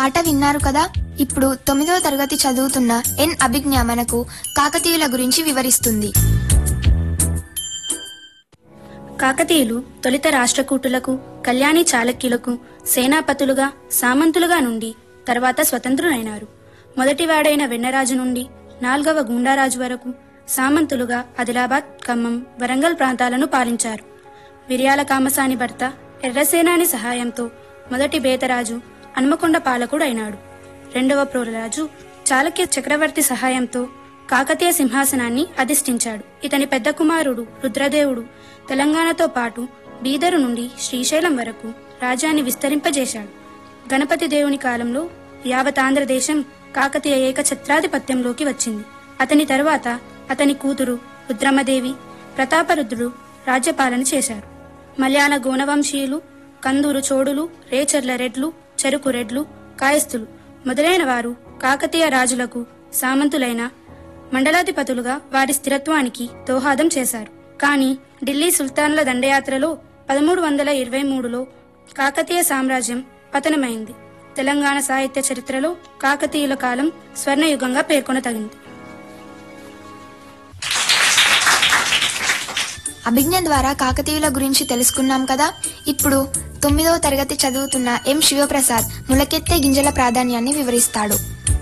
పాట విన్నారు కదా ఇప్పుడు తొమ్మిదవ తరగతి చదువుతున్న ఎన్ అభిజ్ఞ మనకు కాకతీయుల గురించి వివరిస్తుంది కాకతీయులు తొలిత రాష్ట్రకూటులకు కళ్యాణి చాళక్యులకు సేనాపతులుగా సామంతులుగా నుండి తర్వాత స్వతంత్రులైనారు మొదటివాడైన వెన్నరాజు నుండి నాల్గవ గూండారాజు వరకు సామంతులుగా ఆదిలాబాద్ ఖమ్మం వరంగల్ ప్రాంతాలను పాలించారు విర్యాల కామసాని భర్త ఎర్రసేనాని సహాయంతో మొదటి బేతరాజు హన్మకొండ పాలకుడు అయినాడు రెండవ ప్రోలరాజు చాళక్య చక్రవర్తి సహాయంతో కాకతీయ సింహాసనాన్ని అధిష్ఠించాడు ఇతని పెద్ద కుమారుడు రుద్రదేవుడు తెలంగాణతో పాటు బీదరు నుండి శ్రీశైలం వరకు రాజ్యాన్ని విస్తరింపజేశాడు గణపతి దేవుని కాలంలో యావత్ ఆంధ్రదేశం కాకతీయ ఏకఛత్రాధిపత్యంలోకి వచ్చింది అతని తరువాత అతని కూతురు రుద్రమదేవి ప్రతాపరుద్రుడు రాజ్యపాలన చేశారు మలయాళ గోనవంశీయులు కందూరు చోడులు రేచర్ల రెడ్లు చెరుకు రెడ్లు కాయస్థులు మొదలైన వారు కాకతీయ రాజులకు సామంతులైన మండలాధిపతులుగా వారి స్థిరత్వానికి దోహాదం చేశారు కానీ ఢిల్లీ సుల్తాన్ల దండయాత్రలో పదమూడు వందల ఇరవై మూడులో కాకతీయ సామ్రాజ్యం పతనమైంది తెలంగాణ సాహిత్య చరిత్రలో కాకతీయుల కాలం స్వర్ణయుగంగా పేర్కొనతగింది అభిజ్ఞ ద్వారా కాకతీయుల గురించి తెలుసుకున్నాం కదా ఇప్పుడు తొమ్మిదవ తరగతి చదువుతున్న ఎం శివప్రసాద్ ములకెత్తే గింజల ప్రాధాన్యాన్ని వివరిస్తాడు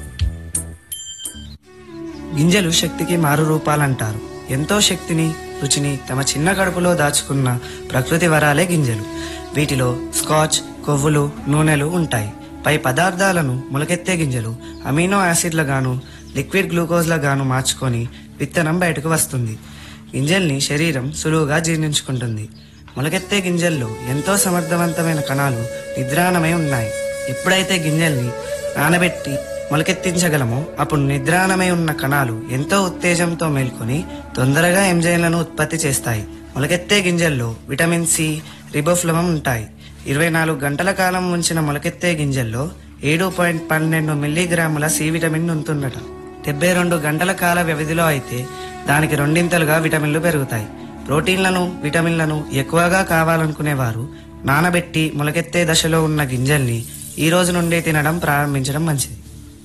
గింజలు శక్తికి మారు రూపాలంటారు ఎంతో శక్తిని రుచిని తమ చిన్న కడుపులో దాచుకున్న ప్రకృతి వరాలే గింజలు వీటిలో స్కాచ్ కొవ్వులు నూనెలు ఉంటాయి పై పదార్థాలను మొలకెత్తే గింజలు అమీనో యాసిడ్లగాను లిక్విడ్ గ్లూకోజ్లగాను మార్చుకొని విత్తనం బయటకు వస్తుంది గింజల్ని శరీరం సులువుగా జీర్ణించుకుంటుంది మొలకెత్తే గింజల్లో ఎంతో సమర్థవంతమైన కణాలు నిద్రాణమై ఉన్నాయి ఎప్పుడైతే గింజల్ని నానబెట్టి మొలకెత్తించగలమో అప్పుడు నిద్రాణమై ఉన్న కణాలు ఎంతో ఉత్తేజంతో మేల్కొని తొందరగా ఎంజైమ్లను ఉత్పత్తి చేస్తాయి మొలకెత్తే గింజల్లో విటమిన్ సి రిబోఫ్లవం ఉంటాయి ఇరవై నాలుగు గంటల కాలం ఉంచిన మొలకెత్తే గింజల్లో ఏడు పాయింట్ పన్నెండు మిల్లీగ్రాముల సి విటమిన్ ఉంటుందట డెబ్బై రెండు గంటల కాల వ్యవధిలో అయితే దానికి రెండింతలుగా విటమిన్లు పెరుగుతాయి ప్రోటీన్లను విటమిన్లను ఎక్కువగా కావాలనుకునేవారు నానబెట్టి మొలకెత్తే దశలో ఉన్న గింజల్ని ఈ రోజు నుండే తినడం ప్రారంభించడం మంచిది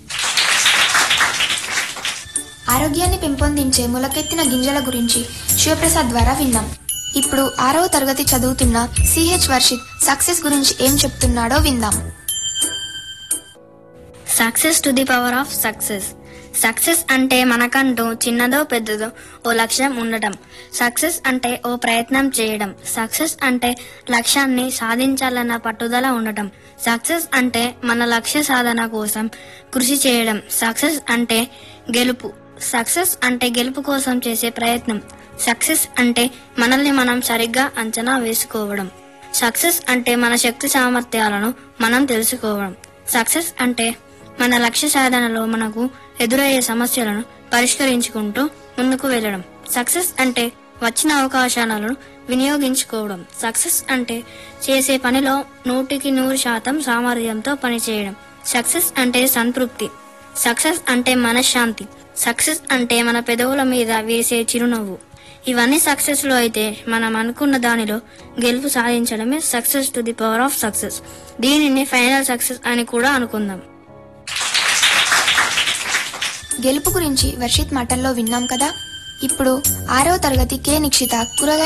ఆరోగ్యాన్ని పెంపొందించే మొలకెత్తిన గింజల గురించి శివప్రసాద్ ద్వారా విన్నాం ఇప్పుడు ఆరవ తరగతి చదువుతున్న సిహెచ్ వర్షిత్ సక్సెస్ గురించి ఏం చెప్తున్నాడో విందాం success to the power of success success అంటే మనకంటూ చిన్నదో పెద్దదో ఓ లక్ష్యం ఉండటం సక్సెస్ అంటే ఓ ప్రయత్నం చేయడం సక్సెస్ అంటే లక్ష్యాన్ని సాధించాలన్న పట్టుదల ఉండటం సక్సెస్ అంటే మన లక్ష్య సాధన కోసం కృషి చేయడం సక్సెస్ అంటే గెలుపు సక్సెస్ అంటే గెలుపు కోసం చేసే ప్రయత్నం సక్సెస్ అంటే మనల్ని మనం సరిగ్గా అంచనా వేసుకోవడం సక్సెస్ అంటే మన శక్తి సామర్థ్యాలను మనం తెలుసుకోవడం సక్సెస్ అంటే మన లక్ష్య సాధనలో మనకు ఎదురయ్యే సమస్యలను పరిష్కరించుకుంటూ ముందుకు వెళ్ళడం సక్సెస్ అంటే వచ్చిన అవకాశాలను వినియోగించుకోవడం సక్సెస్ అంటే చేసే పనిలో నూటికి నూరు శాతం సామర్థ్యంతో పనిచేయడం సక్సెస్ అంటే సంతృప్తి సక్సెస్ అంటే మనశ్శాంతి సక్సెస్ అంటే మన పెదవుల మీద వేసే చిరునవ్వు ఇవన్నీ సక్సెస్ లో అయితే మనం అనుకున్న దానిలో గెలుపు సాధించడమే success to the power of success దీనిని ఫైనల్ సక్సెస్ అని కూడా అనుకుందాం గెలుపు గురించి వర్షిత్ మాటల్లో విన్నాం కదా ఇప్పుడు ఆరవ తరగతి కే నిక్షిత కూరగాయ